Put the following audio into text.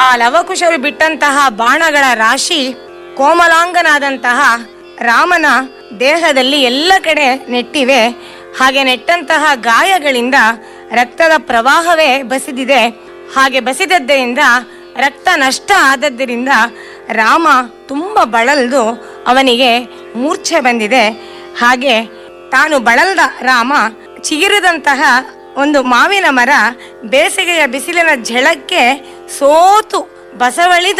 ಲವಕುಶರು ಬಿಟ್ಟಂತಹ ಬಾಣಗಳ ರಾಶಿ ಕೋಮಲಾಂಗನಾದಂತಹ ರಾಮನ ದೇಹದಲ್ಲಿ ಎಲ್ಲ ಕಡೆ ನೆಟ್ಟಿವೆ ಹಾಗೆ ನೆಟ್ಟಂತಹ ಗಾಯಗಳಿಂದ ರಕ್ತದ ಪ್ರವಾಹವೇ ಬಸಿದಿದೆ ಹಾಗೆ ಬಸಿದದ್ದರಿಂದ ರಕ್ತ ನಷ್ಟ ಆದದ್ದರಿಂದ ರಾಮ ತುಂಬ ಬಳಲ್ದು ಅವನಿಗೆ ಮೂರ್ಛೆ ಬಂದಿದೆ ಹಾಗೆ ತಾನು ಬಳಲ್ದ ರಾಮ ಚಿಗಿರಿದಂತಹ ಒಂದು ಮಾವಿನ ಮರ ಬೇಸಿಗೆಯ ಬಿಸಿಲಿನ ಝಳಕ್ಕೆ ಸೋತು ಬಸವಳಿದು